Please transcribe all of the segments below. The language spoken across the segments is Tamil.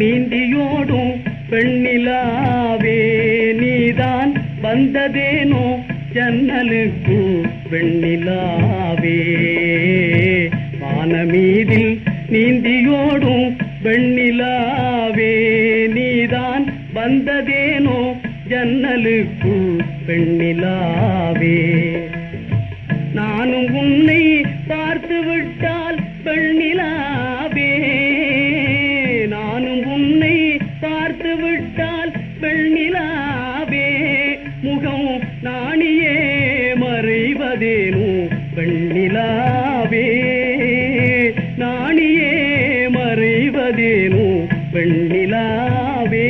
நீந்தியோடும் பெண்ணிலாவே நீதான் வந்ததேனோ ஜன்னலுக்கு வெண்ணிலாவே வானமீதில் நீந்தியோடும் வெண்ணிலாவே நீதான் வந்ததேனோ ஜன்னலுக்கு பெண்ணிலாவே நானும் உன்னை பார்த்து விட்டால் பெண்ணிலாவே நானும் உன்னை பார்த்து விட்டால் பெண்ணிலாவே முகம் நாணியே மறைவதேனோ பெண்ணிலாவே நாணியே மறைவதேனோ பெண்ணிலாவே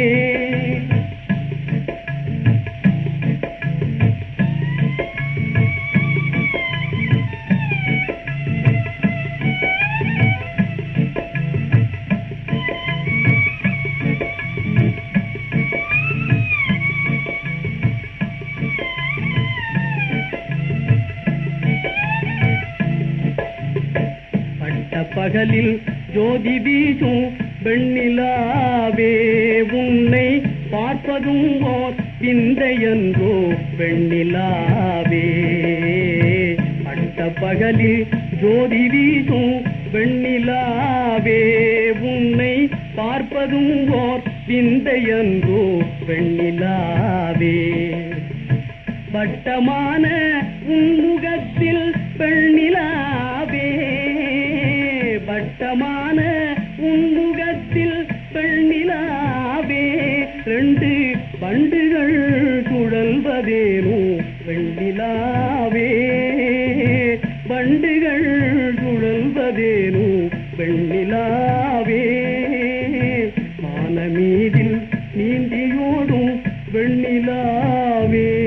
பட்ட பகலில் ஜோதி வீசும் வெண்ணிலாவே உன்னை பார்ப்பதும் ஓர் விந்தையன்றோ வெண்ணிலாவே பட்ட பகலில் ஜோதி வீசும் வெண்ணிலாவே உன்னை பார்ப்பதும் ஓர் விந்தையன்றோ வெண்ணிலாவே வட்டமான உன்முகத்தில் பெண்ணிலாவே வட்டமான உன்முகத்தில் பெண்ணிலாவே ரெண்டு பண்டுகள் சுழல்வதேனோ வெண்ணிலாவே பண்டுகள் சுழல்வதேனோ வெண்ணிலாவே மானமீதில் நீந்தியோடும் வெண்ணிலாவே